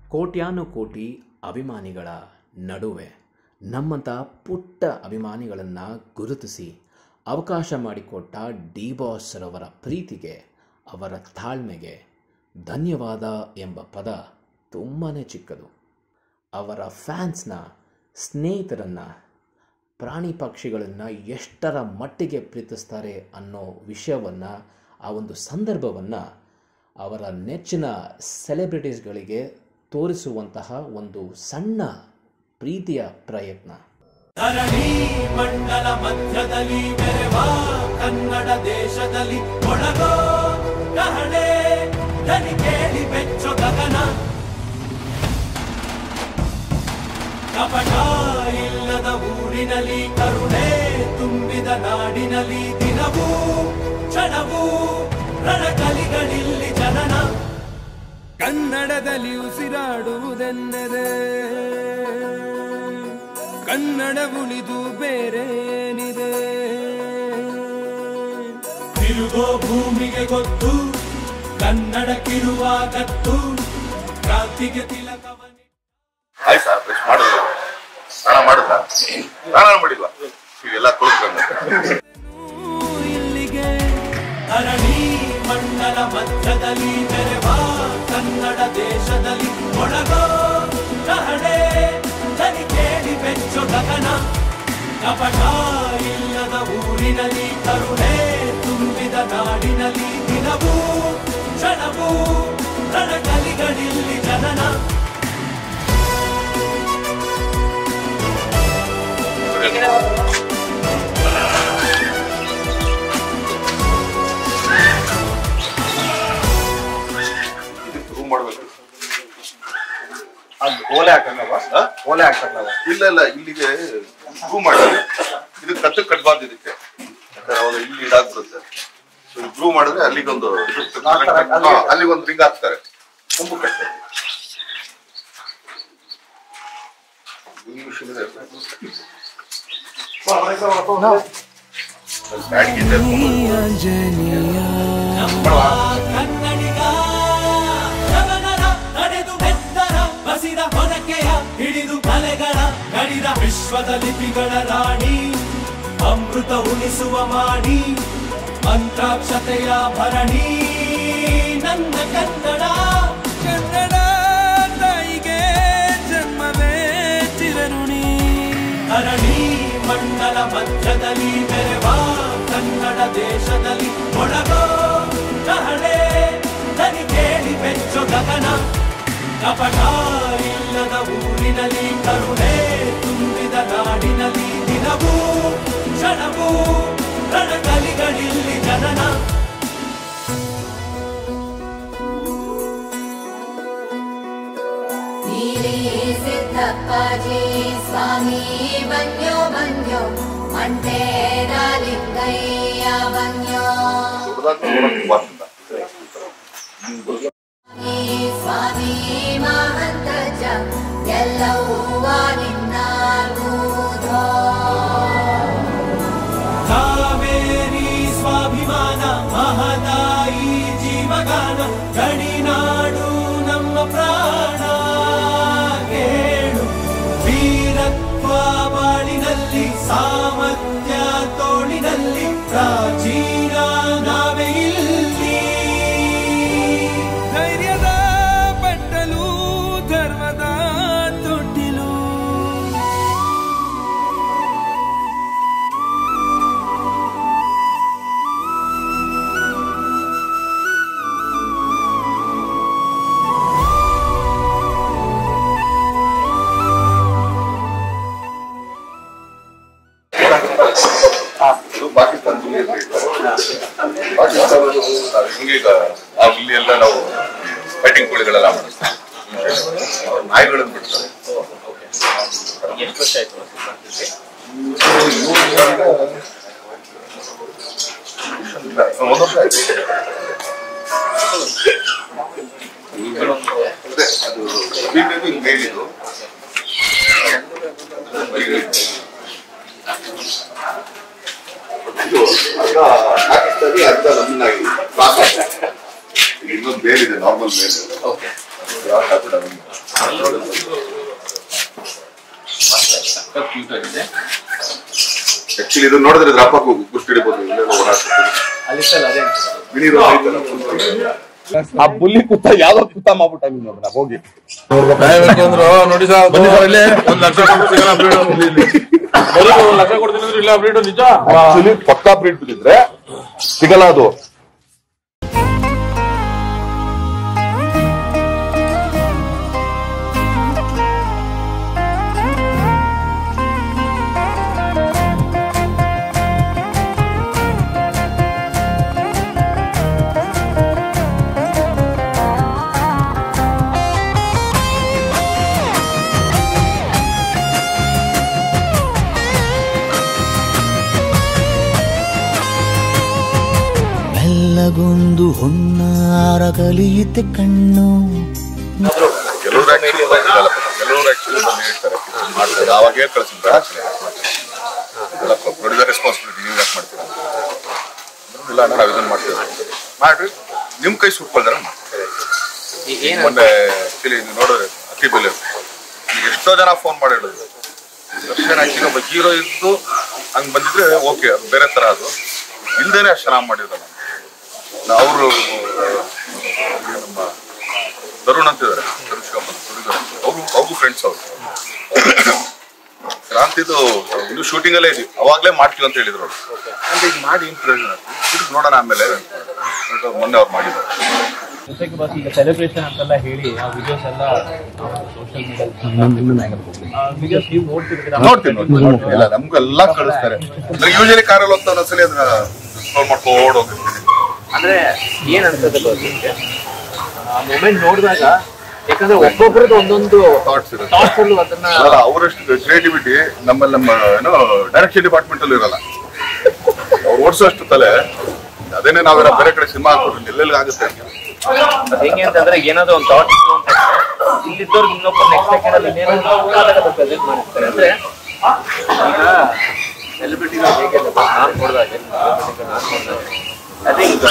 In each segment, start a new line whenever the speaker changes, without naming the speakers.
ಕೋಟ್ಯಾನು ಕೋಟಿ ಅಭಿಮಾನಿಗಳ ನಡುವೆ ನಮ್ಮಂಥ ಪುಟ್ಟ ಅಭಿಮಾನಿಗಳನ್ನು ಗುರುತಿಸಿ ಅವಕಾಶ ಮಾಡಿಕೊಟ್ಟ ಡಿ ಬಾಸ್ರವರ ಪ್ರೀತಿಗೆ ಅವರ ತಾಳ್ಮೆಗೆ ಧನ್ಯವಾದ ಎಂಬ ಪದ ತುಂಬಾ ಚಿಕ್ಕದು ಅವರ ಫ್ಯಾನ್ಸ್ನ ಸ್ನೇಹಿತರನ್ನು ಪ್ರಾಣಿ ಪಕ್ಷಿಗಳನ್ನು ಎಷ್ಟರ ಮಟ್ಟಿಗೆ ಪ್ರೀತಿಸ್ತಾರೆ ಅನ್ನೋ ವಿಷಯವನ್ನು ಆ ಒಂದು ಸಂದರ್ಭವನ್ನು ಅವರ ನೆಚ್ಚಿನ ಸೆಲೆಬ್ರಿಟೀಸ್ಗಳಿಗೆ ತೋರಿಸುವಂತಹ ಒಂದು ಸಣ್ಣ ಪ್ರೀತಿಯ ಪ್ರಯತ್ನ
ಧರಣಿ ಮಂಡಲ ಮಧ್ಯದಲ್ಲಿ ಮೆರೆವ ಕನ್ನಡ ದೇಶದಲ್ಲಿ ಒಳಗೋ ಕಹಳೆ ದನಿ ಕೇಳಿ ಬೆಚ್ಚೋ ಗಗನ ಕಪಟ ಇಲ್ಲದ ಊರಿನಲ್ಲಿ ಕರುಣೆ ತುಂಬಿದ ನಾಡಿನಲ್ಲಿ ದಿನವೂ ಕ್ಷಣವೂ ರಣಕಲಿಗಳಿಲ್ಲಿ ಜನನ
ಕನ್ನಡದಲ್ಲಿ ಉಸಿರಾಡುವುದೆಂದರೆ ಕನ್ನಡ ಉಳಿದು ಬೇರೇನಿದೆ
ತಿರುಗೋ ಭೂಮಿಗೆ ಗೊತ್ತು ಕನ್ನಡಕ್ಕಿರುವ ಗತ್ತು ಕ್ರಾಂತಿಗೆ ತಿಲಕವನಿ
ಆಯ್ತಾ ಬ್ರಷ್ ಮಾಡಿಲ್ಲ ಸ್ನಾನ ಮಾಡಿಲ್ಲ ಸ್ನಾನ ಮಾಡಿಲ್ಲ ಇವೆಲ್ಲ ಕುಳಿತ್ಕೊಂಡು
ಇಲ್ಲಿಗೆ
ಧರಣಿ ಮಂಡಲ ಮಧ್ಯದಲ್ಲಿ ಮೆರೆವ ಕನ್ನಡ ದೇಶದಲ್ಲಿ ಒಳಗೋ ಕಹಳೆ ದನಿ ಕೇಳಿ ಬೆಚ್ಚೋ ಗಗನ ಕಪಟ ಇಲ್ಲದ ಊರಿನಲ್ಲಿ ಕರುಣೆ ತುಂಬಿದ ನಾಡಿನಲ್ಲಿ ದಿನವೂ ಕ್ಷಣವೂ ರಣಕಲಿಗಳಿಲ್ಲಿ ಜನನ
ಇದು ಪ್ರೂವ್ ಮಾಡ್ಬೇಕು
ಅದು ಓಲೆ ಹಾಕಲ್ಲವ
ಹಾ?
ಓಲೆ ಹಾಕಲ್ಲವ
ಇಲ್ಲ ಇಲ್ಲ ಇಲ್ಲಿಗೆ ಪ್ರೂವ್ ಮಾಡಿ ಇದು ಕಟ್ಟು ಕಟ್ಬಾರ್ದು ಇದಕ್ಕೆ ಯಾಕಂದ್ರೆ ಅವಾಗ ಇಲ್ಲಿ ಇದಾಗ್ಬಿಡುತ್ತೆ ಸೊ ಇದು ಪ್ರೂವ್ ಮಾಡಿದ್ರೆ ಅಲ್ಲಿಗೊಂದು
ಹಾಕ್ತಾರೆ, ಅಲ್ಲಿ-
ಹಾ, ಅಲ್ಲಿಗೊಂದು ರಿಂಗ್ ಹಾಕ್ತಾರೆ ತುಂಬು ಕಟ್ಟೆ ಈ ವಿಷಯದಲ್ಲಿ ಬ್ಯಾಡ್ಗೆ ಇದೆ.
ಕನ್ನಡಿಗ ಜಗನರ ನಡೆದು ಬೆತ್ತರ ಬಸಿದ ಹೊನಕೆಯ ಹಿಡಿದು ಕಲೆಗಳ ನಡೆದ ವಿಶ್ವದ ಲಿಪಿಗಳ ರಾಣಿ ಅಮೃತ ಉಣಿಸುವ ಮಾಡಿ ಮಂತ್ರಾಕ್ಷತೆಯ ಭರಣಿ ನನ್ನ ಕನ್ನಡ
ಕನ್ನಡ ತಾಯಿಗೆ ಜನ್ಮವೇ ಚಿರಋಣಿ
ಧರಣಿ ಮಂಡಲ ಮಧ್ಯದಲ್ಲಿ ಮೆರೆವ ಕನ್ನಡ ದೇಶದಲ್ಲಿ ಒಳಗೋ ಕಹಳೆ ದನಿ ಕೇಳಿ ಬೆಚ್ಚೋ ಗಗನ ಕಪಟ ಇಲ್ಲದ ಊರಿನಲ್ಲಿ ಕರುಣೆ ತುಂಬಿದ ನಾಡಿನಲ್ಲಿ ದಿನವೂ ಕ್ಷಣವೂ ರಣಕಲಿಗಳಿಲ್ಲಿ ಜನನ
ನೀಲಿ ಸಿದ್ದಪ್ಪಾಜಿ ಸ್ವಾಮಿ ಬನ್ಯೋ ಬನ್ಯೋ ಮಂಟೇರ ಲಿಂಗಯ್ಯ ಬನ್ಯೋ
ದೊಡ್ಡದಾಗಿ ನೋಡಕ್ಕೆ ಬಾರ್ದಿಲ್ಲ.
ಈ ಸ್ವಾಮಿ ಮಹಂತಜ ಎಲ್ಲವೂ ನಿನ್ನಾಗುವುದೋ
ಕಾವೇರಿ ಸ್ವಾಭಿಮಾನ ಮಹದಾಯಿ ಜೀವಗಾನ ಗಡಿನಾಡು ನಮ್ಮ ಪ್ರಾಣ ಕೇಳು ವೀರತ್ವ ಬಾಳಿನಲ್ಲಿ ಸಾಮರ್ಥ್ಯ ತೋಳಿನಲ್ಲಿ ಪ್ರಾಚೀನ ನಾವೇ ಇಲ್ಲಿ
ಧೈರ್ಯದ ಬಟ್ಟಲು ಧರ್ಮದ ತೊಟ್ಟಿಲು
ಇದು ಪಾಕಿಸ್ತಾನ ಹುಲಿ ಅಂತ ಹೇಳ್ತಾರೆ. ಪಾಕಿಸ್ತಾನದ್ದು ಹಿಂಗೆ ಈಗ ಆ ಹುಲಿ ಎಲ್ಲ ನಾವು ಫೈಟಿಂಗ್ ಕೋಳಿಗಳೆಲ್ಲ ಮಾಡಿಸ್ತಾರೆ ಅವ್ರು ನಾಯಿಗಳನ್ನು ಬಿಡ್ತಾರೆ
ಎಷ್ಟು ವರ್ಷ ಆಯ್ತು
ಇಲ್ಲ, ಒಂದು ವರ್ಷ ಆಯ್ತು ಅದೇ ಅದು ಬೀಟು ಹಿಂಗೆ ಮೇಲಿದು ಇದು ಅರ್ಧ ಪಾಕಿಸ್ತಾನಿ ಅರ್ಧ ನಮ್ಮನ್ನಾಗಿ ಇನ್ನೊಂದು ಬೇಲಿದೆ ನಾರ್ಮಲ್ ಬೇಲ್
ಓಕೆ
ಯಾವ ಹಾಕ್ಬಿಡ ಆಕ್ಚುಲಿ ಇದು ನೋಡಿದ್ರೆ ಇದ್ರ ಹಬ್ಬಕ್ಕೆ ಹೋಗು ಗುರ್ತು ಹಿಡಿಬೋದು ಇಲ್ಲೆಲ್ಲ ಓಡಾಡ್ತಿರ್ತೀವಿ.
ಅಲ್ಲಿ ಸರ್ ಅದೇ
ಮಿನಿ ರೋಡ್ ಐತಲ್ಲ, full road.
ಆ ಬುಲ್ಲಿ ಕುತ್ತ ಯಾವ್ದೋ ಕುತ್ತ ಮಾಡ್ಬಿಟ್ಟ ನೋಡ್ರ ಹೋಗಿ
ಅಂದ್ರು ನೋಡಿ ಸರ್ ಬನ್ನಿ ಸರ್ ಇಲ್ಲಿ ಒಂದ್ ಲಕ್ಷ ಕೊಟ್ಟು ಸಿಗಲ್ಲ ಬ್ರೀಡ್ ಬರೀ ಒಂದ್ ಲಕ್ಷ ಕೊಡ್ತೀನಿ ಅಂದ್ರೆ ಇಲ್ಲ ಬ್ರೀಡ್ ನಿಜ
ಆಕ್ಚುಲಿ ಪಕ್ಕಾ ಬ್ರೀಡ್ ಬಿದ್ದಿದ್ರೆ ಸಿಗಲ್ಲ ಅದು
ಮೆಲ್ಲಗೊಂದು ಹೊನ್ನಾರ ಕಲಿಯುತ್ತೆ ಕಣ್ಣು
ಕೆಲವರು ಆಕ್ಚುಲಿ ಕೆಲವರು ಆಕ್ಚುಲಿ ಬಂದು ಹೇಳ್ತಾರೆ ಮಾಡ್ತಾರೆ ಅವಾಗ ಹೇಳಿ ಕಳ್ಸಿದ್ರೆ ಪ್ರೊಡ್ಯೂಸರ್ ರೆಸ್ಪಾನ್ಸಿಬಿಲಿಟಿ ನೀವು ಯಾಕೆ ಮಾಡ್ತೀರಾ ಅಂದ್ರು, ಇಲ್ಲ ಅಣ್ಣ ನಾವು ಇದನ್ನ ಮಾಡ್ತೀವಿ ಮಾಡ್ರಿ ನಿಮ್ ಕೈ ಸುಟ್ಕೊಳ್ದಾರ
ಏನು
ಮೊನ್ನೆ ಆಕ್ಚುಲಿ ನೋಡಿದ್ರೆ ಅತಿ ಬೆಲೆ ಈಗ ಎಷ್ಟೋ ಜನ ಫೋನ್ ಮಾಡಿ ಹೇಳಿದ್ರು ದರ್ಶನ್ ಆಕ್ಚುಲಿ ಒಬ್ಬ ಹೀರೋ ಇದ್ದು ಹಂಗ್ ಬಂದಿದ್ರೆ ಓಕೆ ಅದು ಬೇರೆ ತರ ಅದು ಇಲ್ದೇನೆ ಅಷ್ಟು ಚೆನ್ನಾಗಿ ಮಾಡಿದ್ದಾರೆ ಅವರು ನಮ್ಮ ತರುಣ್ ಅಂತಿದ್ದಾರೆ ತರುಣ್ ಶಿವಪ್ಪ ಅವರು ಅವ್ರಿಗೂ ಫ್ರೆಂಡ್ಸ್ ಅವರು ಕ್ರಾಂತಿದು ಇನ್ನು ಶೂಟಿಂಗ್ ಅಲ್ಲೇ ಇದೀವಿ ಅವಾಗ್ಲೇ ಮಾಡ್ತೀವಿ ಅಂತ ಹೇಳಿದ್ರು ಅವರು ಅಂದ್ರೆ ಈಗ ಮಾಡಿ ಏನ್ ಪ್ರಯೋಜನ ತಿರ್ಗಿ ನೋಡೋಣ ಆಮೇಲೆ ಅಂತ ಮೊನ್ನೆ ಅವ್ರು ಮಾಡಿದ್ದಾರೆ
ಜೊತೆಗೆ ಬಸ್ ಈಗ ಸೆಲೆಬ್ರೇಷನ್ ಅಂತೆಲ್ಲ ಹೇಳಿ ಆ ವಿಡಿಯೋಸ್ ಎಲ್ಲ ಸೋಷಿಯಲ್ ಮೀಡಿಯಾ ವಿಡಿಯೋಸ್ ನೀವು ನೋಡ್ತಿರ್ತೀರಾ
ನೋಡ್ತೀನಿ ನೋಡ್ತೀನಿ ಇಲ್ಲ ನಮ್ಗೆಲ್ಲ ಕಳಿಸ್ತಾರೆ ಯೂಶಲಿ ಕಾರಲ್ಲಿ ಹೋಗ್ತಾ ಒಂದೊಂದ್ಸಲಿ ಅದನ್ನ ಸ್ಕ್ರೋಲ್ ಮಾಡ್ಕೊಂಡು ಹೋಗಿರ್ತೀನಿ
ಅಂದ್ರೆ ಏನ್ ಅನ್ಸುತ್ತೆ ಬಸ್ ನಿಮ್ಗೆ ಆ ಮೂಮೆಂಟ್ ನೋಡಿದಾಗ ಯಾಕಂದ್ರೆ ಒಬ್ಬೊಬ್ರದ್ದು ಒಂದೊಂದು
ಥಾಟ್ಸ್ ಇರುತ್ತೆ
ಥಾಟ್ಸ್ ಅಲ್ಲೂ ಅದನ್ನ
ಅಲ್ಲ ಅವರಷ್ಟು ಕ್ರಿಯೇಟಿವಿಟಿ ನಮ್ಮಲ್ಲಿ ನಮ್ಮ ಏನೋ ಡೈರೆಕ್ಷನ್ ಡಿಪಾರ್ಟ್ಮೆಂಟ್ ಅಲ್ಲಿ ಇರಲ್ಲ ಅವ್ರು ಓಡಿಸೋಷ್ಟು ತಲೆ ಅದೇನೇ ನಾವೆಲ್ಲ ಬೇರೆ ಕಡೆ ಸಿನಿಮಾ ಹಾಕೋದು ಎಲ್ಲೆಲ್ಲಿ ಆಗುತ್ತೆ
ಹೆಂಗೆ ಅಂತಂದ್ರೆ ಏನಾದ್ರು ಒಂದು ಥಾಟ್ ಇತ್ತು ಅಂತ ಇಲ್ಲಿದ್ದವ್ರಿಗೆ ಇನ್ನೊಬ್ಬ ನೆಕ್ಸ್ಟ್ ಸೆಕೆಂಡ್ ಅಲ್ಲಿ ಇನ್ನೇನೋ ಪ್ರೆಸೆಂಟ್ ಮಾಡಿರ್ತಾರೆ ಅಂದ್ರೆ ಈಗ ಸೆಲೆಬ್ರಿಟಿಗಳು ಹೇಗೆ ಅಂದ್ರೆ ನಾನು ನೋಡಿದಾಗ celebrityಗಳು ನಾನು ನೋಡಿದಾಗ ಅದೇ ಈಗ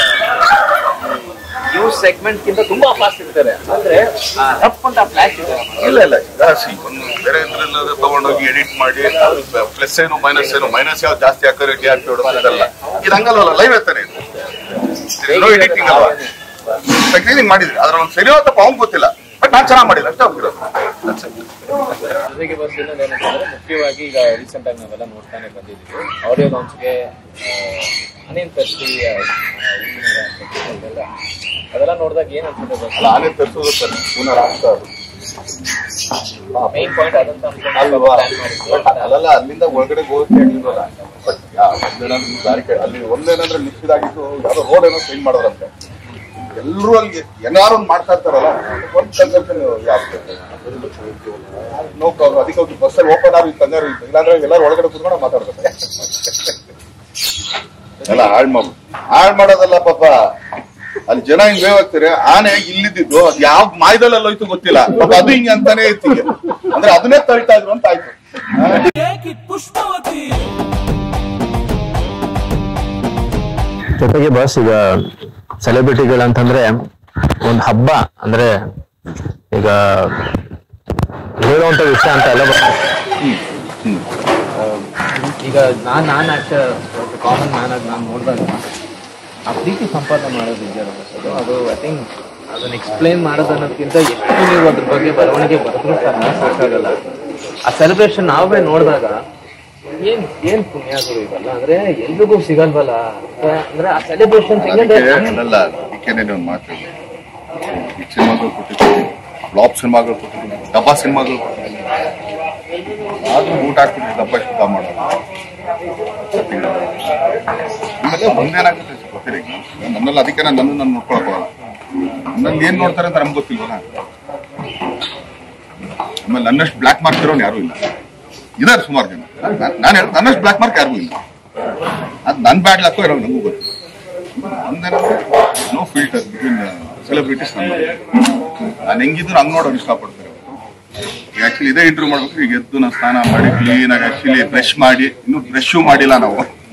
ನ್ಯೂಸ್ ಸೆಗ್ಮೆಂಟ್ ಗಿಂತ ತುಂಬಾ ಫಾಸ್ಟ್ ಇರ್ತಾರೆ ಅಂದ್ರೆ ರಫ್ ಅಂತ ಫ್ಲಾಶ್ ಇದೆ
ಇಲ್ಲ ಇಲ್ಲ ಈಗ see, ಒಂದು ಬೇರೆ ಇದ್ರಲ್ಲಿ ತಗೊಂಡೋಗಿ ಎಡಿಟ್ ಮಾಡಿ ಪ್ಲಸ್ ಏನು ಮೈನಸ್ ಏನು ಮೈನಸ್ ಯಾವ್ದು ಜಾಸ್ತಿ ಹಾಕಿದ್ರೆ ಟಿ ಆರ್ ಪಿ ಹೊಡೋದಲ್ಲ ಇದು ಹಂಗಲ್ವಲ್ಲ ಲೈವ್ ಇರ್ತಾನೆ ನೋ ಎಡಿಟಿಂಗ್ ಅಲ್ವಾ ಟೆಕ್ನಿಕ್ ಮಾಡಿದ್ರಿ ಅದ್ರ ಒಂದು ಸರಿ ತಪ್ಪ ಅವ್ನ್ ಗೊತ್ತಿಲ್ಲ ಬಟ್ ನಾನ್ ಚೆನ್ನಾಗಿ ಮಾಡಿಲ್ಲ ಅಷ್ಟೇ ಹೋಗಿರೋದು That's it.
ಜೊತೆಗೆ ಬಸ್ ಇನ್ನೊಂದು ಏನಂತಂದ್ರೆ ಮುಖ್ಯವಾಗಿ ಈಗ ರೀಸೆಂಟ್ ಆಗಿ ನಾವೆಲ್ಲ ನೋಡ್ತಾನೆ ಬಂದಿದ್ದೀವಿ ಆಡಿಯೋ ಲಾಂಚ್ಗೆ ಅನೇನ್ ತರ್ಸಿ ಅದೆಲ್ಲ ಅದೆಲ್ಲ ನೋಡಿದಾಗ ಏನ್ ಅನ್ಸುತ್ತೆ ಬಸ್
ಅಲ್ಲ ಆನೆ ತರಿಸೋದು ಸರ್ ಪುನಃ ಆಗ್ತಾ ಅದು
ಮೈನ್ ಪಾಯಿಂಟ್ ಅದಂತ
ಅಲ್ವಾ
ಅನ್ಕೊಂಡು
ಬಟ್ ಅಲ್ಲಲ್ಲ ಅಲ್ಲಿಂದ ಒಳಗಡೆ ಹೋಗಕ್ಕೆ ಆಗಿಲ್ವಲ್ಲ ಬಟ್ ಒಂದೇನಾದ್ರು ದಾರಿ ಕೆ- ಅಲ್ಲಿ ಒಂದೇನಂದ್ರೆ ಮಿಕ್ಕಿದಾಗಿತ್ತು ಯಾವ್ದೋ ರೋಡ್ ಏನೋ ಚೇಂಜ್ ಮಾಡೋರಂತೆ ಎಲ್ಲರೂ ಅಲ್ಲಿ ಏನಾರು ಒಂದ್ ಮಾಡ್ತಾ ಇರ್ತಾರಲ್ಲ ಒಂದ್ ಕನ್ಸಲ್ಟೇಷನ್ ನೋ ಪ್ರಾಬ್ಲಮ್ ಅದಕ್ಕೆ ಹೋಗಿ ಬಸ್ಸಲ್ಲಿ ಓಪನ್ ಆಗಿ ತಂಗಾರು ಇತ್ತು ಇಲ್ಲಾಂದ್ರೆ ಎಲ್ಲರೂ ಒಳಗಡೆ ಕುತ್ಕೊಂಡು ಮಾತಾಡ್ತಾರೆ ಎಲ್ಲ ಹಾಳ್ ಮಾಡು ಹಾಳ್ ಮಾಡೋದಲ್ಲ ಪಾಪ ಅಲ್ಲಿ ಜನ ಹಿಂಗ್ ವೇವ್ ಆಗ್ತಾರೆ ಆನೆ ಇಲ್ಲಿದ್ದು ಅದ್ ಯಾವ ಮಾಯದಲ್ಲೆಲ್ಲ ಹೋಯ್ತು ಗೊತ್ತಿಲ್ಲ ಪಾಪ ಅದು ಹಿಂಗೆ ಅಂತಾನೆ ಇತ್ತು ಹಿಂಗೆ. ಅಂದ್ರೆ ಅದನ್ನೇ ತಳ್ತಾ ಇದ್ರು ಅಂತ ಆಯ್ತು
ಪುಷ್ಪವತಿ
ಜೊತೆಗೆ ಬಸ್ ಈಗ ಸೆಲೆಬ್ರಿಟಿಗಳಂತಂದ್ರೆ ಒಂದು ಹಬ್ಬ ಅಂದ್ರೆ ಈಗ ಹೇಳುವಂತ ವಿಷಯ ಅಂತ ಎಲ್ಲ ಬರ್ತದೆ.
ಈಗ ನಾನ್ ನಾನ್ ಆಕ್ಚರ್ ಕಾಮನ್ ಮ್ಯಾನ್ ಆಗಿ ನಾನು ನೋಡಿದಾಗ ಆ ಪ್ರೀತಿ ಸಂಪಾದನೆ ಮಾಡೋದು ಇದೆಯಲ್ಲ ಬಸ್ ಅದು ಅದು ಐ ಥಿಂಕ್ ಅದನ್ನ ಎಕ್ಸ್ಪ್ಲೈನ್ ಮಾಡೋದು ಅನ್ನೋದಕ್ಕಿಂತ ಎಷ್ಟು ನೀವು ಅದ್ರ ಬಗ್ಗೆ ಬರವಣಿಗೆ ಬರೆದ್ರು ಸಹ ಸಾಕಾಗಲ್ಲ ಆ ಸೆಲೆಬ್ರೇಷನ್ ನಾವೇ ನೋಡಿದಾಗ ಏನ್ ಏನ್ ಪುಣ್ಯಗಳು ಇವೆಲ್ಲ ಅಂದ್ರೆ ಎಲ್ರಿಗೂ ಸಿಗಲ್ವಲ್ಲ ಅಂದ್ರೆ ಆ ಸೆಲೆಬ್ರೇಷನ್
ಅದಕ್ಕೆ ಅಲ್ಲಲ್ಲ ಅದಕ್ಕೇನೆ ಒಂದು ಮಾತು ಈ ಸಿನಿಮಾಗಳು ಕೊಟ್ಟಿದ್ದೀವಿ ಫ್ಲಾಪ್ ಸಿನಿಮಾಗಳು ಕೊಟ್ಟಿದ್ದೀವಿ ಡಬ್ಬಾ ಸಿನಿಮಾಗಳು ಕೊಟ್ಟಿದ್ದೀವಿ ಆದ್ರೂ ಊಟ ಹಾಕ್ಬಿಟ್ಟು ಡಬ್ಬ ಶುದ್ಧ ಮಾಡೋದು ಸತ್ಯಗಳು. ಆಮೇಲೆ ಒಂದೇನಾಗುತ್ತೆ ಗೊತ್ತಿಲ್ಲ ಈಗ ನನ್ನಲ್ಲಿ ಅದಕ್ಕೆ ನಾನು ನನ್ನ ನಾನು ನೋಡ್ಕೊಳಕ್ ಹೋಗಲ್ಲ ನನ್ನಲ್ಲಿ ಏನ್ ನೋಡ್ತಾರೆ ಅಂತ ನಮ್ಗೆ ಗೊತ್ತಿಲ್ವಲ್ಲ ಆಮೇಲೆ ನನ್ನಷ್ಟು ಬ್ಲ್ಯಾಕ್ ಮಾರ್ಕ್ ಇರೋನು ಯಾರು ಇಲ್ಲ ಇದಾರೆ ಸುಮಾರು ಜನ ನಾನು ಹೇಳಿ ನನ್ನಷ್ಟು ಬ್ಲ್ಯಾಕ್ ಮಾರ್ಕ್ ಯಾರಿಗೂ ಇಲ್ಲ ಅದು ನನ್ನ ಬ್ಯಾಡ್ ಲಕ್ಕೋ ಇರೋ ನನಗೂ ಗೊತ್ತಿಲ್ಲ ಒಂದೇನಂದ್ರೆ ನೋ ಫಿಲ್ಟರ್ ಬಿಟ್ವೀನ್ ಸೆಲೆಬ್ರಿಟೀಸ್ ನಾನು ಹೆಂಗಿದ್ರು ಹಂಗ್ ನೋಡೋರು ಇಷ್ಟಪಡ್ತಾರೆ ಆಕ್ಚುಲಿ ಇದೇ ಇಂಟರ್ವ್ಯೂ ಮಾಡ್ಬೇಕು ಈಗ ಎದ್ದು ನಾನು ಸ್ನಾನ ಮಾಡಿ ಕ್ಲೀನ್ ಆಗಿ ಆಕ್ಚುಲಿ ಬ್ರಷ್ ಮಾಡಿ ಇನ್ನೂ ಬ್ರಷ್ ಮಾಡಿಲ್ಲ ನಾವು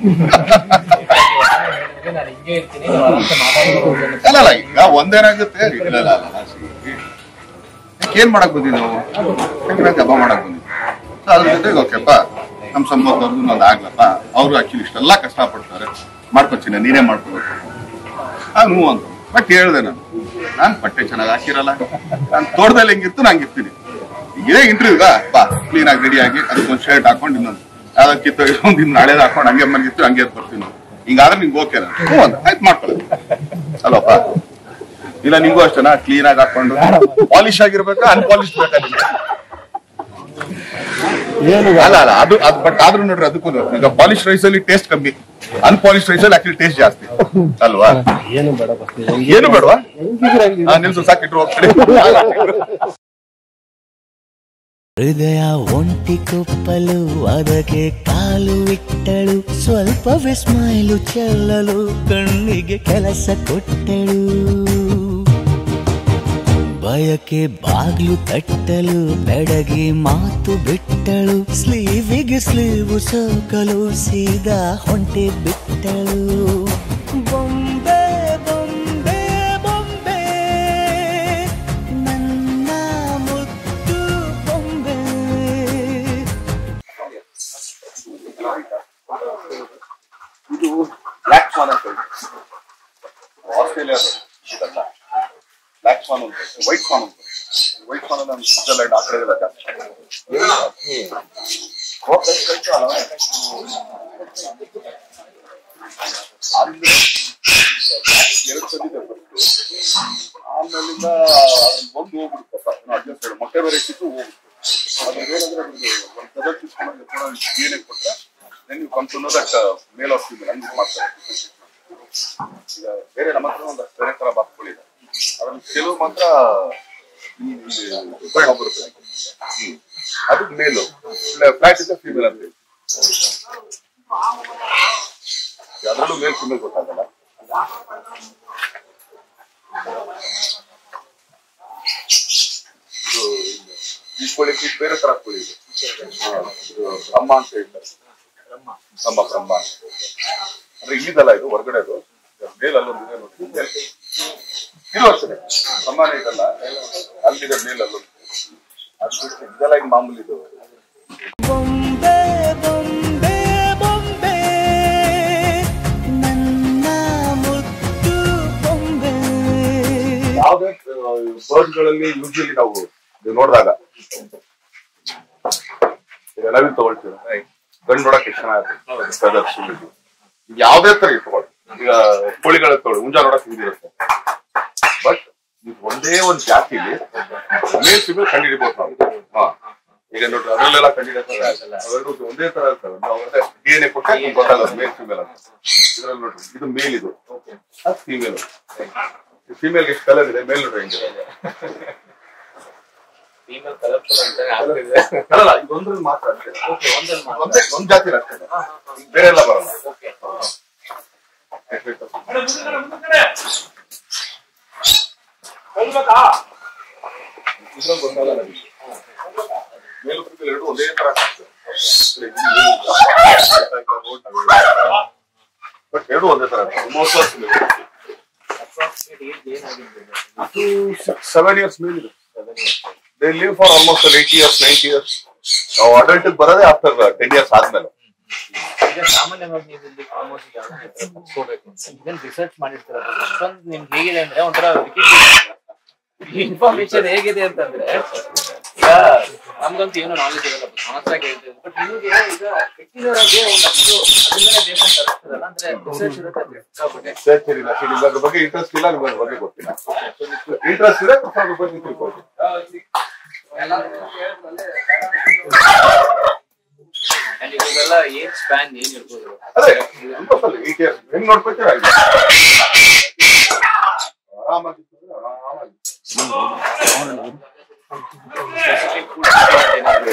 ನಾನು ಹಿಂಗೆ ಇರ್ತೀನಿ ನೀವು ಆರಾಮ್ಸೆ ಮಾತಾಡ್ಬೋದು ಅಂತ.
ಅಲ್ಲ ಅಲ್ಲ ಈಗ ಒಂದೇನಾಗುತ್ತೆ ಇಲ್ಲ ಇಲ್ಲ ಅಲ್ಲ ಅಲ್ಲ, see, ಯಾಕೆ ಏನ್ ಮಾಡಕ್ ಬಂದಿದ್ದು ನಾವು ಸಂಕ್ರಾಂತಿ ಹಬ್ಬ ಮಾಡಕ್ ಬಂದಿದ್ದು So, ಅದ್ರ ಜೊತೆಗೆ ಓಕೆಪ್ಪ ನಮ್ಮ ಸಂಬಂಧವ್ರದ್ದು ಒಂದು ಆಗ್ಲಪ್ಪ ಅವರು ಆಕ್ಚುಲಿ ಇಷ್ಟೆಲ್ಲ ಕಷ್ಟಪಡ್ತಾರೆ ಮಾಡ್ಕೊತೀನಿ ನೀನೇ ಮಾಡ್ಕೋಬೇಕು ನಾನು ಹ್ಞೂ ಅಂತ ಬಟ್ ಹೇಳ್ದೆ ನಾನು ನಾನು ಬಟ್ಟೆ ಚೆನ್ನಾಗಿ ಹಾಕಿರಲ್ಲ ನಾನು ತೋಟದಲ್ಲಿ ಹೆಂಗಿತ್ತು ನಂಗೆ ಇರ್ತೀನಿ ಇದೇ ಇಂಟರ್ವ್ಯೂಗ ಬಾ ಕ್ಲೀನ್ ಆಗಿ ರೆಡಿ ಆಗಿ ಅದಕ್ಕೊಂದು ಶರ್ಟ್ ಹಾಕೊಂಡು ಇನ್ನೊಂದು ಯಾವ್ದೋ ಕಿತ್ತು ಒಂದು ಇನ್ನು ನಾಳೆದು ಹಾಕೊಂಡು ಹಂಗೆ ಮನೆಗಿತ್ತು ಹಂಗೆ ಎದ್ದು ಬರ್ತೀನಿ ನಾನು. ಹಿಂಗಾದ್ರೆ ನಿಂಗೆ ಓಕೆ ನಾನು ಹ್ಞೂ ಅಂತ ಆಯ್ತು ಮಾಡ್ಕೊಳ್ಳಿ ಅಲ್ಲಪ್ಪ ಇಲ್ಲ ನಿಂಗೂ ಅಷ್ಟೇನಾ ಕ್ಲೀನ್ ಆಗಿ ಹಾಕೊಂಡು ಪಾಲಿಶ್ ಆಗಿರ್ಬೇಕಾ ಅನ್ಪಾಲಿಶ್ ಬೇಕಾ ನಿಮ್ಗೆ ಅಲ್ಲ ಅಲ್ಲ ಅದು ಅದು ಬಟ್ ಆದ್ರೂ ನೋಡ್ರಿ ಅದಕ್ಕೂ ಈಗ ಪಾಲಿಶ್ ರೈಸ್ ಅಲ್ಲಿ ಟೇಸ್ಟ್ ಕಮ್ಮಿ ಅನ್ಪಾಲಿಶ್ ರೈಸ್ ಅಲ್ಲಿ ಆಕ್ಚುಲಿ ಟೇಸ್ಟ್ ಜಾಸ್ತಿ ಅಲ್ವಾ
ಏನು ಬೇಡ
ಏನು ಬೇಡವಾ ಹಾ, ನಿಲ್ಸು ಸಾಕಿಟ್ರು ಹೋಗ್ತೀನಿ
ಹೃದಯ ಒಂಟಿ ಕೊಪ್ಪಲು ಅದಕ್ಕೆ ಕಾಲು ಇಟ್ಟಳು ಸ್ವಲ್ಪವೇ ಸ್ಮೈಲು ಚೆಲ್ಲಲು ಕಣ್ಣಿಗೆ ಕೆಲಸ ಕೊಟ್ಟಳು ಬಯಕೆ ಬಾಗ್ಲು ತಟ್ಟಲು ಬೆಡಗಿ ಮಾತು ಬಿಟ್ಟಳು ಸ್ಲೀವಿಗೆ ಸ್ಲೀವು ಸೋಕಲು ಸೀದಾ ಹೊಂಟೆ ಬಿಟ್ಟಳು ಬೊಂಬೆ ಬೊಂಬೆ ಬೊಂಬೆ ನನ್ನ ಮುದ್ದು ಬೊಂಬೆ
ಇದು ಬ್ಲಾಕ್ ಸ್ವಾನ್ ಅಂತ ಹೇಳಿ ಆಸ್ಟ್ರೇಲಿಯಾ ಇದಲ್ಲ ಬ್ಲಾಕ್ ಸ್ವಾನ್ ಅಂತ ವೈಟ್ ಸ್ವಾನ್ ಅಂತ ವೈಟ್ ಸ್ವಾನ್ ನಮ್ಮ ಸ್ವಿಟ್ಜರ್ಲೆಂಡ್ ಆ ಕಡೆ ಎಲ್ಲ ಜಾಸ್ತಿ ಹೋಗ್ ರೈಸ್ ರೈಸ್ ಅಲ್ಲ? ಅಲ್ಲಿ ಎರಡು ಸಲ ಇದೆ first. ಆಮೇಲಿಂದ ಅದ್ರಲ್ಲಿ ಬಂದು ಹೋಗ್ಬಿಡುತ್ತಪ್ಪ ಅಡ್ಜಸ್ಟ್ ಹೇಳಿ ಮೊಟ್ಟೆ ಬೇರೆ ಇಟ್ಟಿತ್ತು ಹೋಗ್ಬಿಡ್ತು ಅದ್ರ ಏನಂದ್ರೆ ಅದ್ರದ್ದು ಒಂದು ಕದರ್ ಕಿಸ್ಕೊಂಡು ಏನೇ ಕೊಟ್ರೆ then you come to know that uh, male or female ಹಂಗೆ ಮಾಡ್ತಾರೆ ಈಗ ಬೇರೆ ನಮ್ಮ ಹತ್ರ ಒಂದು ಬೇರೆ ತರ ಬಾಸ್ಗಳಿದೆ ಅದ್ರಲ್ಲಿ ಕೆಲವು ಮಾತ್ರ ಈ ಉಪಯೋಗ ಬರುತ್ತೆ ಹ್ಮ್. ಅದು ಮೇಲು ಫ್ಲಾಟ್ ಇದೆ ಫೀಮೇಲ್ ಅಂತ ಹೇಳಿ ಅದರಲ್ಲೂ ಮೇಲ್ ಫೀಮೇಲ್ ಗೊತ್ತಾಗಲ್ಲ ಇದು ಈ ಕೋಳಿ ಈ ಬೇರೆ ತರ ಕೋಳಿ ಇದೆ ಹಾ, ಇದು ಬ್ರಹ್ಮ ಅಂತ ಹೇಳ್ತಾರೆ ಬ್ರಹ್ಮ ಬ್ರಹ್ಮ ಅಂತ. ಅಂದ್ರೆ ಇಲ್ಲಿದಲ್ಲ ಇದು ಹೊರಗಡೆ ಅದು ಮೇಲ್ ಅಲ್ಲೊಂದು ಇದೆ ನೋಡಿ ಮೇಲ್. ಇದು ಅಷ್ಟೇ ಬ್ರಹ್ಮನೇ ಇದಲ್ಲ ಅಲ್ಲಿದೆ ಮೇಲ್ ಅಲ್ಲೊಂದು ಅದು ಬಿಟ್ಟು ಇದೆಲ್ಲ ಈಗ ಮಾಮೂಲಿ ಇದು
ಬೊಂಬೆ ಬೊಂಬೆ ಬೊಂಬೆ ನನ್ನ ಮುದ್ದು ಬೊಂಬೆ
ಯಾವುದೇ ಬರ್ಡ್ ಗಳಲ್ಲಿ ಯೂಶಲಿ ನಾವು ಇದು ನೋಡಿದಾಗ ಈಗ ನಾವಿನ್ ತಗೊಳ್ತೀವಿ ಗಂಡು ನೋಡಕ್ ಎಷ್ಟು ಚೆನ್ನಾಗಿರುತ್ತೆ feathers ಇದು. ಯಾವ್ದೇ ತರ ಇಟ್ಕೊಳ್ಳಿ ಈಗ ಕೋಳಿಗಳ ತಗೊಳ್ಳಿ ಮುಂಜಾ ನೋಡಕ್ ಹಿಂಗಿರುತ್ತೆ ಬಟ್ ಇದು ಒಂದೇ ಒಂದ್ ಜಾತಿಲಿ ಮೇಲ್ ಫಿಮೇಲ್ ಕಂಡಿಡಿಬಹುದು ನಾವು ಹಾ ಈಗ ನೋಡ್ರಿ ಅದ್ರಲ್ಲೆಲ್ಲ ಕಂಡಿಡಿತಾರೆ ಅವೆರಡು ಒಂದೇ ತರ ಇರ್ತವೆ ನಾವು ಅದೇ ಡಿ ಎನ್ ಎ ಕೊಟ್ಟರೆ ಗೊತ್ತಾಗಲ್ಲ ಮೇಲ್ ಫಿಮೇಲ್ ಅಂತ ಇದ್ರಲ್ಲಿ ನೋಡ್ರಿ ಇದು ಮೇಲ್ ಇದು ಅದು ಫಿಮೇಲ್ ಫಿಮೇಲ್ ಎಷ್ಟು ಕಲರ್ ಇದೆ ಮೇಲ್ ನೋಡ್ರಿ ಹೆಂಗಿದೆ
ಫೀಮೇಲ್ ಕಲರ್ಫುಲ್ ಅಂತಾನೆ ಆಗ್ತಿದೆ
ಅಲ್ಲಲ್ಲ ಇದು ಒಂದ್ರಲ್ಲಿ ಮಾತ್ರ ಅಷ್ಟೇ
ಓಕೆ ಒಂದಲ್ಲಿ ಮಾತ್ರ
ಒಂದೇ ಒಂದ್ ಜಾತಿ ಅಷ್ಟೇ ಬೇರೆ ಎಲ್ಲ ಬರಲ್ಲ
ಓಕೆ
ಇದ್ರಲ್ಲಿ ಗೊತ್ತಾಗಲ್ಲ ನಮ್ಗೆ. ಮೇಲು ಫಿಮೇಲ್ ಎರಡು ಒಂದೇ ತರ ಬಟ್ ಎರಡು ಒಂದೇ ತರ ಮೋಸ್ಟ್
ಅಪ್ರಾಕ್ಸಿಮೇಟ್ ಏಜ್ ಏನಾಗಿರ್ಬೋದು
ಸೆವೆನ್ ಇಯರ್ಸ್ ಮೇಲಿದೆ they live for almost eight years ninety years ನಾವು ಅಡಲ್ಟ್ ಬರೋದೇ ಆಫ್ಟರ್ ಟೆನ್ ಇಯರ್ಸ್ ಆದ್ಮೇಲೆ
ಈಗ ಸಾಮಾನ್ಯವಾಗಿ ನೀವು ಇಲ್ಲಿ ಫಾರ್ಮ್ ಹೌಸ್ ಯಾವ್ದನ್ನ ಕುತ್ಕೋಬೇಕು ಅಂತ ಇದನ್ನ ರಿಸರ್ಚ್ ಮಾಡಿರ್ತೀರ ಅಷ್ಟೊಂದು ನಿಮ್ಗೆ ಹೇಗಿದೆ ಅಂದ್ರೆ ಒಂಥರ ಇನ್ಫಾರ್ಮೇಶನ್ ಹೇಗಿದೆ ಅಂತಂದ್ರೆ ಈಗ ನಮ್ಗಂತೂ ಏನೋ ನಾಲೆಜ್ ಇರಲ್ಲ ಸಮಸ್ಯೆ ಹೇಳ್ತೀವಿ ಬಟ್ ನಿಮಗೆ ಈಗ ಕೆಟ್ಟಿರೋರಿಗೆ ಒಂದಷ್ಟು ಅದನ್ನೇ ದೇಶ ತರಿಸ್ತಾರಲ್ಲ ಅಂದ್ರೆ ರಿಸರ್ಚ್ ಇರುತ್ತೆ ಅದು ಸಿಕ್ಕಾಪಟ್ಟೆ.
ಸರಿ ಸರಿ ನಿಮ್ಗೆ ಅದ್ರ ಬಗ್ಗೆ ಇಂಟ್ರೆಸ್ಟ್ ಇಲ್ಲ ನಿಮ್ಗೆ ಅದ್ರ ಬಗ್ಗೆ ಗೊತ್ತಿಲ್ಲ ಇಂಟ್ರೆಸ್ಟ್ ಇದೆ ಸ್ವಲ್ಪ ಅದ್ರ ಬಗ್ಗೆ ತಿಳ್ಕೊಳ್ಳಿ
And ಇವಾಗೆಲ್ಲ ಏಜ್ ಸ್ಪ್ಯಾನ್ ಏನ್ ಇರ್ಬೋದು
ಅದೇ ಏಟ್ ಇಯರ್ಸ್ ಹೆಂಗ್ ನೋಡ್ಕೊತೀರ ಆರಾಮಾಗಿ ಆರಾಮಾಗಿ
ಸ್ಪೆಸಿಫಿಕ್ ಫುಡ್ ಏನಾದ್ರು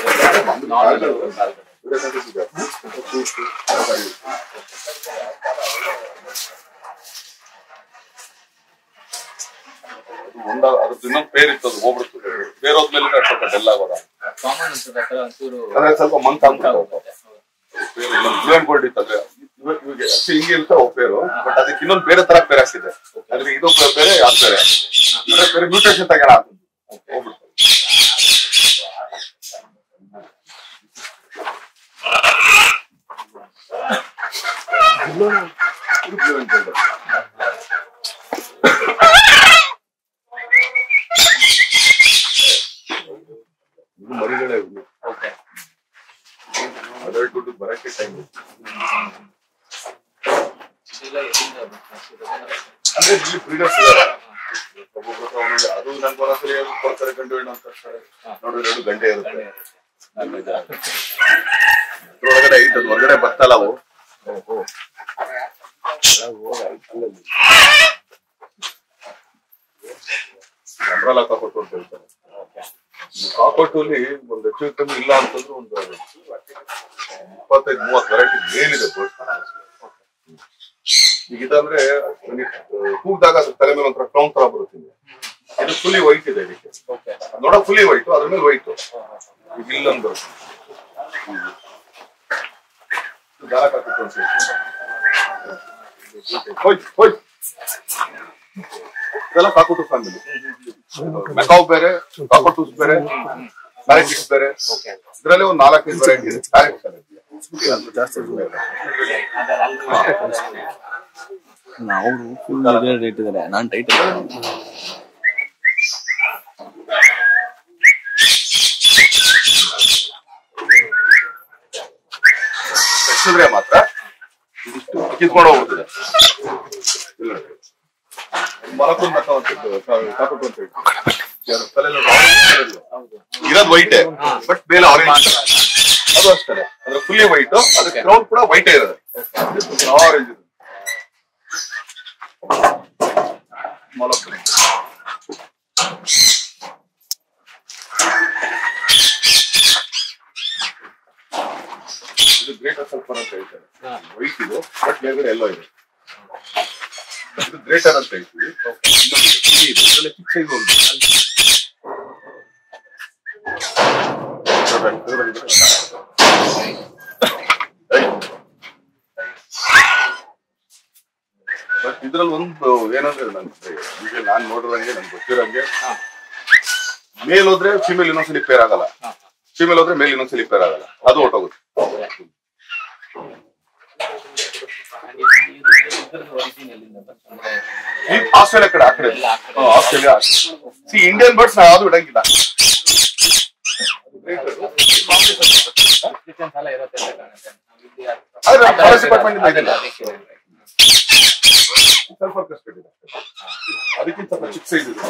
ಒಂದ ಅದ್ರ ಇನ್ನೊಂದು ಪೇರ್ ಇತ್ತು ಅದು ಹೋಗ್ಬಿಡ್ತು ಪೇರ್ ಹೋದ್ಮೇಲೆ ಸ್ವಲ್ಪ ಡೆಲ್ ಆಗೋದ
ಕಾಮನ್ ಅನ್ಸುತ್ತೆ ಆ ಥರ ಒಂಚೂರು
ಅಂದ್ರೆ ಸ್ವಲ್ಪ ಮಂತ್ ಆಗ್ಬಿಡ್ತು ಬ್ಲೂ ಅಂಡ್ ಗೋಲ್ಡ್ ಇತ್ತು ಅಂದ್ರೆ ಇವಾಗ ಇವಾಗ actually ಹಿಂಗೆ ಇರುತ್ತೆ ಅವು ಪೇರು ಬಟ್ ಅದಕ್ಕೆ ಇನ್ನೊಂದು ಬೇರೆ ತರ ಪೇರ್ ಹಾಕಿದೆ ಅದ್ರ ಇದು ಬೇರೆ ಯಾವ್ದು ಬೇರೆ ಅಂದ್ರೆ ಬೇರೆ ಮ್ಯೂಟೇಷನ್ ತಗೋಣ ಹೋಗ್ಬಿಡ್ತು ಇದು ಬ್ಲೂ ಅಂಡ್ ಗೋಲ್ಡ್ ಇದು ಮರಿಗಳೇ ಇವು. ಅದರ ದುಡ್ಡು ಬರಕ್ಕೆ ಟೈಮ್ ಅಂದ್ರೆ ಇಲ್ಲಿ ಬ್ರೀಡರ್ಸ್ ಇದಾರೆ ಒಬ್ಬೊಬ್ರ ಹತ್ರ ಒಂದೊಂದು ಅದು ನನ್ಗೆ ಒಂದೊಂದ್ಸಲಿ ಕೊಡ್ತಾರೆ ಗಂಡು ಹೆಣ್ಣು ಅಂತ ಹೇಳ್ತಾರೆ. ನೋಡಿದ್ರೆ ಎರಡು ಗಂಟೆ ಇರುತ್ತೆ ಅದ್ರೊಳಗಡೆ ಐತೆ ಅದು ಹೊರಗಡೆ ಬರ್ತಲ್ಲ ಅವು ಅಂಬ್ರಲ್ಲ ಕಾಕೊಟ್ಟು ಅಂತ ಹೇಳ್ತಾರೆ ಕಾಕೊಟ್ಟಲ್ಲಿ ಒಂದು ಹೆಚ್ಚು ಕಮ್ಮಿ ಇಲ್ಲ ಅಂತಂದ್ರೆ ಒಂದು ಇಪ್ಪತ್ತೈದು ಮೂವತ್ತು ವೆರೈಟಿ ಮೇಲಿದೆ ಬೋಟ್ ಈಗ ಇದಂದ್ರೆ ಕೂಗ್ದಾಗ ಅದ್ರ ತಲೆ ಮೇಲೆ ಒಂಥರ ಕ್ರೌನ್ ತರ ಬರುತ್ತೆ ಇಲ್ಲಿ. ಇದು ಫುಲ್ಲಿ ವೈಟ್ ಇದೆ ಇದಕ್ಕೆ ನೋಡ ಫುಲ್ಲಿ ವೈಟ್ ಅದ್ರ ಮೇಲೆ ವೈಟ್ ಈಗ ಇಲ್ಲೊಂದು ಬರುತ್ತೆ ಹ್ಮ್. ಇದು ದಾರ ಕಾಕೊಟ್ಟು ಅಂತ ಹೇಳ್ತಾರೆ. ಹೋಯ್ ಹೋಯ್ ಇದೆಲ್ಲ ಕಾಕೊಟ್ಟು ಫ್ಯಾಮಿಲಿ ಮೆಕಾವ್ ಬೇರೆ ಕಾಕೊಟೂಸ್ ಬೇರೆ ಪ್ಯಾರೆಟಿಕ್ಸ್ ಬೇರೆ ಇದರಲ್ಲಿ ಒಂದು ನಾಲ್ಕೈದು ವೆರೈಟಿ ಇದೆ ಪ್ಯಾರೆಟ್ಸ್ ಜಾಸ್ತಿ
ಅವರು ಫುಲ್ ರೇಟ್ ಇದಾರೆ ನಾನ್ ಟೈಟ್
ಹೆಚ್ಚಿದ್ರೆ ಮಾತ್ರ ಇದಿಷ್ಟು ಕಿತ್ಕೊಂಡು ಹೋಗ್ತದೆ ಇಲ್ಲ ನೋಡಿ. ಮಲಕೊಂಡ್ ಮಕ್ಕ ಅಂತ ಇರ್ತದೆ, ಕಾ- ಕಾಕೊಟ್ಟು ಅಂತ ಹೇಳ್ತೀವಿ. ಯಾರು ತಲೆಯಲ್ಲಿ ಒಂದು orange colour ಇದೆ. ಇರೋದು ವೈಟ್ ಬಟ್ ಮೇಲೆ ಆರೆಂಜ್ ಅದು ಅಷ್ಟೇ ಅಂದ್ರೆ ಫುಲ್ಲಿ ವೈಟ್ ಅದಕ್ಕೆ ಕ್ರೌನ್ ಕೂಡ ವೈಟ್ ಇರೋದು ಆರೆಂಜ್ ಇದೆ ಮಲಕೊಂಡ್ ಇದು ಗ್ರೇಟರ್ ಸಲ್ಫರ್ ಅಂತ ಹೇಳ್ತಾರೆ ವೈಟ್ ಇದು ಬಟ್ ಮೇಲ್ಗಡೆ ಎಲ್ಲೋ ಇದೆ ಇದು ಗ್ರೇಟರ್ ಅಂತ ಹೇಳ್ತೀವಿ ಇನ್ನೊಂದು ಇದೆ, ತಿಳಿ ಇದೆ. ಇದ್ರಲ್ಲಿ ಚಿಕ್ಕ ಸೈಜ್ ಒಂದು ಇದ್ರಲ್ಲಿ- ಇದ್ರಲ್ಲಿ ಇದೆ. ಬಟ್ ಇದ್ರಲ್ಲಿ ಒಂದು ಏನಂದ್ರೆ ನನ್ಗೆ ಈಗ ನಾನ್ ನೋಡಿರಂಗೆ ನನ್ಗೆ ಗೊತ್ತಿರಂಗೆ ಮೇಲ್ ಹೋದ್ರೆ ಫಿಮೇಲ್ ಇನ್ನೊಂದ್ಸಲಿ ಪೇರ್ ಆಗಲ್ಲ ಫಿಮೇಲ್ ಹೋದ್ರೆ ಮೇಲ್ ಇನ್ನೊಂದ್ಸಲಿ ಪೇರ್ ಆಗಲ್ಲ ಅದು ಹೊಟ್ಟೋಗುತ್ತೆ ಈ ಆಸ್ಟ್ರೇಲಿಯಾ ಕಡೆ ಆ ಕಡೆ ಹಾ, ಆಸ್ಟ್ರೇಲಿಯಾ ಸಿ ಇಂಡಿಯನ್ ಬರ್ಡ್ಸ್ ನಾವು ಯಾವ್ದು ಇಡಂಗಿಲ್ಲ ಆದ್ರೆ ಫಾರೆಸ್ಟ್ ಡಿಪಾರ್ಟ್ಮೆಂಟ್ ಇಂದ ಇದಿಲ್ಲ ಸ್ವಲ್ಪ ಕಷ್ಟ ಇದೆ ಅದಕ್ಕಿಂತ ಸ್ವಲ್ಪ ಚಿಕ್ಕ ಸೈಜ್ ಇದೆ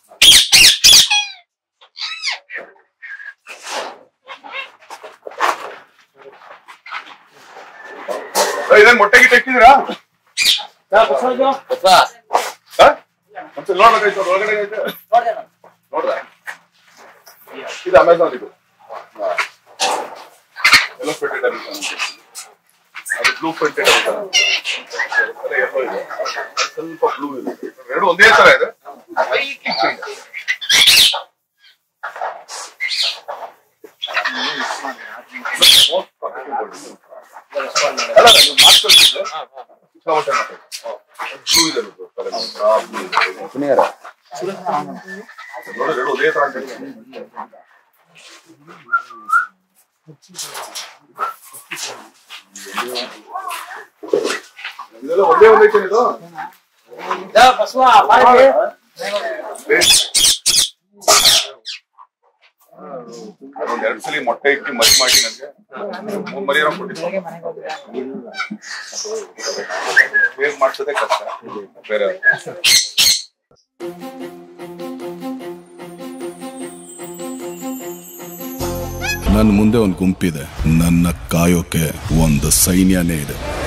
ಏ, ಇದೇನ್ ಮೊಟ್ಟೆ ಗಿಟ್ಟೆ ಇಟ್ಟಿದ್ದೀರಾ ಹಾ? ಒಂದ್ಸಲ ನೋಡ್ಬೇಕಾಯ್ತು ಅದ್ರ ಒಳಗಡೆ ಐತೆ ನೋಡ್ದ ಇದು ಅಮೆಝಾನ್ ಇದು ಎಲ್ಲ ಫಿಟೆಡ್ ಅದು ಬ್ಲೂ ಫಿಟೆಡ್ ಸ್ವಲ್ಪ ಬ್ಲೂ ಇದೆ ಎರಡು ಒಂದೇ ತರ ಇದೆ ಅಲ್ಲ ನೀವು ಮಾತಾಡ್ತಿದ್ರೆ ಸಿಕ್ಕಾಪಟ್ಟೆ ಮಾತಾಡಿ ಬ್ಲೂ ಇದೆ ನೋಡು, ತಲೆ ಮೇಲೆ. ಆ, blue ಇದೆ. ನೋಡಿ ಎರಡು ಒಂದೇ ತರ ಕಾಣ್ತಿದೆ. ಇದೆಲ್ಲ ಒಂದೇ ಒಂದೇ ಐತೆ ಇದು ಬೇಸ್. ಅದೊಂದ್ ಎರಡ್ ಸಲ ಮೊಟ್ಟೆ ಇಟ್ಟು ಮರಿ ಮಾಡಿ ನನಗೆ ಮೂರ್ ಮರಿ ಕೊಟ್ಟಿದ್ದು ಬೇಗ ಮಾಡ್ಸೋದೇ ಕಷ್ಟ ಬೇರೆ
ನನ್ನ ಮುಂದೆ ಒಂದು ಗುಂಪಿದೆ ನನ್ನ ಕಾಯೋಕೆ ಒಂದು ಸೈನ್ಯನೇ ಇದೆ